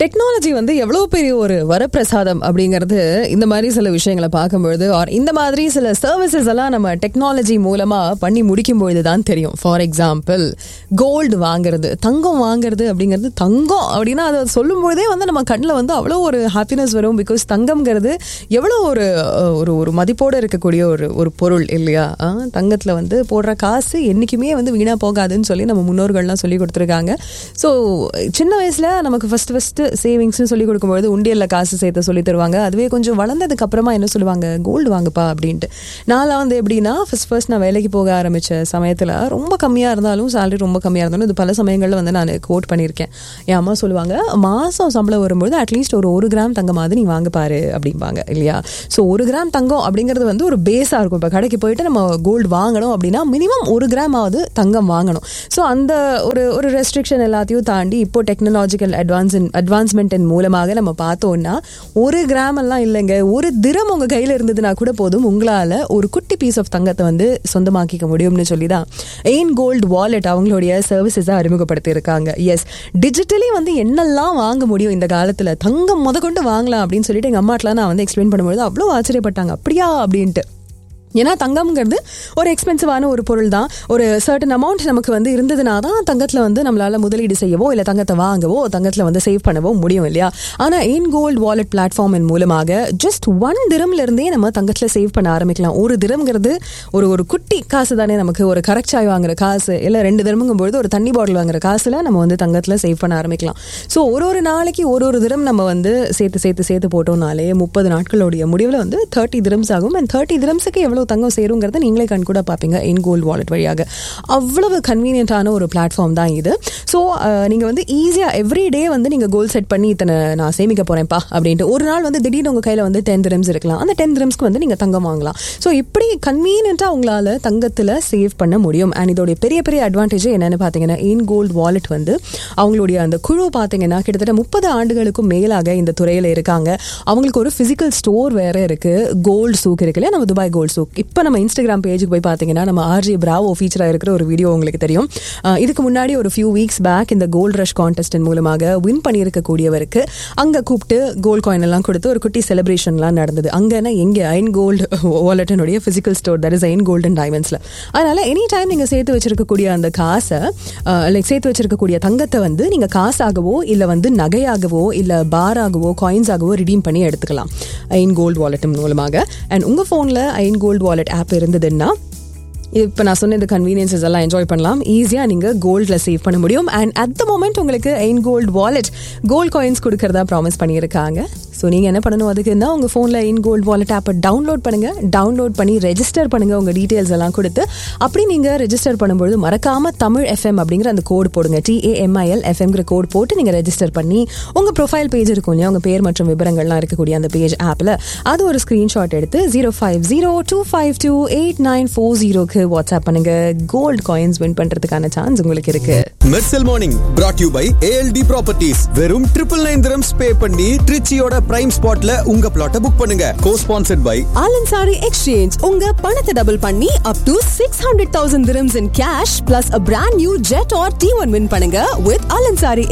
technology வந்து எவ்வளவு பெரிய ஒரு வரப்பிரசாதம் அப்படிங்கிறது இந்த மாதிரி சில விஷயங்களை பார்க்கும்பொழுது ஆர் இந்த மாதிரி சில சர்வீசஸ் எல்லாம் நம்ம டெக்னாலஜி மூலமா பண்ணி முடிக்கும் பொழுது தான் தெரியும் ஃபார் எக்ஸாம்பிள் கோல்டு வாங்குறது தங்கம் வாங்குறது அப்படிங்கிறது தங்கம் அப்படின்னா அதை சொல்லும் பொழுதே வந்து நம்ம கண்ணில் வந்து அவ்வளோ ஒரு ஹாப்பினஸ் வரும் பிகாஸ் தங்கம்ங்கிறது எவ்வளோ ஒரு அஹ், ஒரு ஒரு மதிப்போடு இருக்கக்கூடிய ஒரு ஒரு பொருள் இல்லையா தங்கத்தில் வந்து போடுற காசு என்றைக்குமே வந்து வீணாக போகாதுன்னு சொல்லி நம்ம முன்னோர்கள்லாம் சொல்லி கொடுத்துருக்காங்க ஸோ சின்ன வயசில் நமக்கு ஃபஸ்ட்டு ஃபஸ்ட்டு சேவிங்ஸ்னு சொல்லி கொடுக்கும்பொழுது உண்டியலில் காசு சேர்த்து சொல்லி தருவாங்க அதுவே கொஞ்சம் வளர்ந்ததுக்கு அப்புறமா என்ன சொல்லுவாங்க கோல்டு வாங்குப்பா அப்படின்ட்டு நான்லாம் வந்து எப்படின்னா ஃபஸ்ட் ஃபர்ஸ்ட் நான் வேலைக்கு போக ஆரம்பித்த சமயத்தில் ரொம்ப கம்மியாக இருந்தாலும் சேலரி ரொம்ப கம்மியாக இருந்தாலும் இது பல சமயங்களில் வந்து நான் கோட் பண்ணியிருக்கேன் என் அம்மா சொல்லுவாங்க மாதம் சம்பளம் வரும்பொழுது அட்லீஸ்ட் ஒரு ஒரு கிராம் தங்கமாவது நீ வாங்க பாரு அப்படிம்பாங்க இல்லையா ஸோ ஒரு கிராம் தங்கம் அப்படிங்கிறது வந்து ஒரு பேஸாக இருக்கும் இப்போ கடைக்கு போயிட்டு நம்ம கோல்டு வாங்கணும் அப்படின்னா மினிமம் ஒரு கிராம் ஆகுது தங்கம் வாங்கணும் ஸோ அந்த ஒரு ஒரு ரெஸ்ட்ரிக்ஷன் எல்லாத்தையும் தாண்டி இப்போ டெக்னாலஜிக்கல் அட்வான்ஸ் அட்வான்ஸ்மெண்ட்டின் மூலமாக நம்ம பார்த்தோம்னா ஒரு கிராம் எல்லாம் இல்லைங்க ஒரு திரம் உங்கள் கையில் இருந்ததுன்னா கூட போதும் உங்களால் ஒரு குட்டி பீஸ் ஆஃப் தங்கத்தை வந்து சொந்தமாக்கிக்க முடியும்னு சொல்லி தான் எயின் கோல்டு வாலெட் அவங்களுடைய சர்வீசஸை அறிமுகப்படுத்தி இருக்காங்க எஸ் டிஜிட்டலி வந்து என்னெல்லாம் வாங்க முடியும் இந்த காலத்தில் தங்கம் முத கொண்டு வாங்கலாம் அப்படின்னு சொல்லிட்டு எங்கள் அம்மாட்டெலாம் நான் வந்து எக்ஸ்பிளைன் பண்ணும்போது அவ்வளோ ஆச்சரியப்பட்டாங்க அப்படியா அப்படின்ட்டு ஏன்னா தங்கம்ங்கிறது ஒரு எக்ஸ்பென்சிவான ஒரு பொருள் தான் ஒரு சர்டன் அமௌண்ட் நமக்கு வந்து இருந்ததுனா தான் தங்கத்தில் வந்து நம்மளால முதலீடு செய்யவோ இல்லை தங்கத்தை வாங்கவோ தங்கத்தில் வந்து சேவ் பண்ணவோ முடியும் இல்லையா ஆனால் எயின் கோல்டு வாலெட் பிளாட்ஃபார்மின் மூலமாக ஜஸ்ட் ஒன் திரம்ல இருந்தே நம்ம தங்கத்தில் சேவ் பண்ண ஆரம்பிக்கலாம் ஒரு திரம்ங்கிறது ஒரு ஒரு குட்டி காசு தானே நமக்கு ஒரு கரெக்டாய் வாங்குற காசு இல்லை ரெண்டு திரமுங்கும் பொழுது ஒரு தண்ணி பாட்டில் வாங்குற காசுல நம்ம வந்து தங்கத்தில் சேவ் பண்ண ஆரம்பிக்கலாம் ஸோ ஒரு ஒரு நாளைக்கு ஒரு ஒரு திரம் நம்ம வந்து சேர்த்து சேர்த்து சேர்த்து போட்டோம்னாலே முப்பது நாட்களுடைய முடிவில் வந்து தேர்ட்டி திரம்ஸ் ஆகும் அண்ட் தேர்ட்டி திரம்ஸுக்கு எவ்வளோ தங்கம் சேருங்கிறத நீங்களே கண் கூட பார்ப்பீங்க இன் கோல்ட் வாலெட் வழியாக அவ்வளவு கன்வீனியன்ட்டான ஒரு பிளாட்ஃபார்ம் தான் இது ஸோ நீங்கள் வந்து ஈஸியாக எவ்ரி டே வந்து நீங்கள் கோல் செட் பண்ணி இத்தனை நான் சேமிக்க போகிறேன்ப்பா அப்படின்ட்டு ஒரு நாள் வந்து திடீர்னு உங்கள் கையில் வந்து டென் திரம்ஸ் இருக்கலாம் அந்த டென் திரம்ஸ்க்கு வந்து நீங்கள் தங்கம் வாங்கலாம் ஸோ இப்படி கன்வீனியன்ட்டாக உங்களால் தங்கத்தில் சேவ் பண்ண முடியும் அண்ட் இதோடைய பெரிய பெரிய அட்வான்டேஜ் என்னென்னு பார்த்தீங்கன்னா இன் கோல்ட் வாலெட் வந்து அவங்களுடைய அந்த குழு பார்த்தீங்கன்னா கிட்டத்தட்ட முப்பது ஆண்டுகளுக்கும் மேலாக இந்த துறையில் இருக்காங்க அவங்களுக்கு ஒரு ஃபிசிக்கல் ஸ்டோர் வேற இருக்கு கோல்டு சூக் இருக்கு இல்லையா நம்ம துபாய் கோல்டு சூக் இப்போ நம்ம இன்ஸ்டாகிராம் பேஜுக்கு போய் பார்த்தீங்கன்னா நம்ம ஆர்ஜி பிராவோ ஃபீச்சராக இருக்கிற ஒரு வீடியோ உங்களுக்கு தெரியும் அஹ் இதுக்கு முன்னாடி ஒரு ஃபியூ வீக்ஸ் பேக் இந்த கோல்ட் ரஷ் கான்டெஸ்டின் மூலமாக வின் பண்ணியிருக்கக்கூடியவருக்கு அங்கே கூப்பிட்டு கோல்ட் காயின் எல்லாம் கொடுத்து ஒரு குட்டி செலிப்ரேஷன்லாம் நடந்தது அங்கன்னா எங்கே ஐன் கோல்டு வாலெட்டினுடைய physical store that is Ain golden டைமண்ட்ஸில் அதனால எனி டைம் நீங்கள் சேர்த்து வச்சிருக்கக்கூடிய அந்த காசை லைக் சேர்த்து வச்சிருக்கக்கூடிய தங்கத்தை வந்து நீங்கள் காசாகவோ இல்லை வந்து நகையாகவோ இல்லை பாராகவோ காயின்ஸாகவோ ரிடீம் பண்ணி எடுத்துக்கலாம் ஐன் கோல்டு வாலெட் மூலமாக அண்ட் உங்கள் ஃபோனில் ஐன் கோல்டு வாலெட் ஆப் இருந்ததுன்னா இப்போ நான் சொன்ன இந்த கன்வீனியன்சஸ் எல்லாம் என்ஜாய் பண்ணலாம் ஈஸியாக நீங்கள் கோல்டில் சேவ் பண்ண முடியும் அண்ட் அட் த மொமெண்ட் உங்களுக்கு Ain gold wallet gold coins கொடுக்கறதா ப்ராமிஸ் பண்ணியிருக்காங்க ஸோ நீங்கள் என்ன பண்ணணும் அதுக்குன்னா உங்கள் ஃபோனில் இன் கோல்டு வாலெட் ஆப்பை டவுன்லோட் பண்ணுங்கள் டவுன்லோட் பண்ணி ரெஜிஸ்டர் பண்ணுங்கள் உங்கள் டீட்டெயில்ஸ் எல்லாம் கொடுத்து அப்படி நீங்கள் ரெஜிஸ்டர் பண்ணும்பொழுது மறக்காமல் தமிழ் எஃப்எம் அப்படிங்கிற அந்த கோடு போடுங்க டிஏஎம்ஐஎல் எஃப்எம்ங்கிற கோட் போட்டு நீங்கள் ரெஜிஸ்டர் பண்ணி உங்கள் ப்ரொஃபைல் பேஜ் இருக்கும் இல்லையா உங்கள் பேர் மற்றும் விவரங்கள்லாம் இருக்கக்கூடிய அந்த பேஜ் ஆப்பில் அது ஒரு ஸ்க்ரீன்ஷாட் எடுத்து zero five zero two five two eight nine four ஜீரோக்கு வாட்ஸ்அப் பண்ணுங்க கோல்டு காயின்ஸ் வின் பண்றதுக்கான சான்ஸ் உங்களுக்கு இருக்கு Mersal morning brought you by ALT properties வெறும் ட்ரிபிள் நைன் திரம்ஸ் பே பண்ணி ட்ரிச்சியோட பிரைம் ஸ்பாட்ல உங்க பிளாட்டை புக் பண்ணுங்க co-sponsored by Al Ansari exchange உங்க பணத்தை டபுள் பண்ணி up to six hundred thousand dirhams in cash plus a brand new Jetour T one win பண்ணுங்க வித் ஆலன்சாரி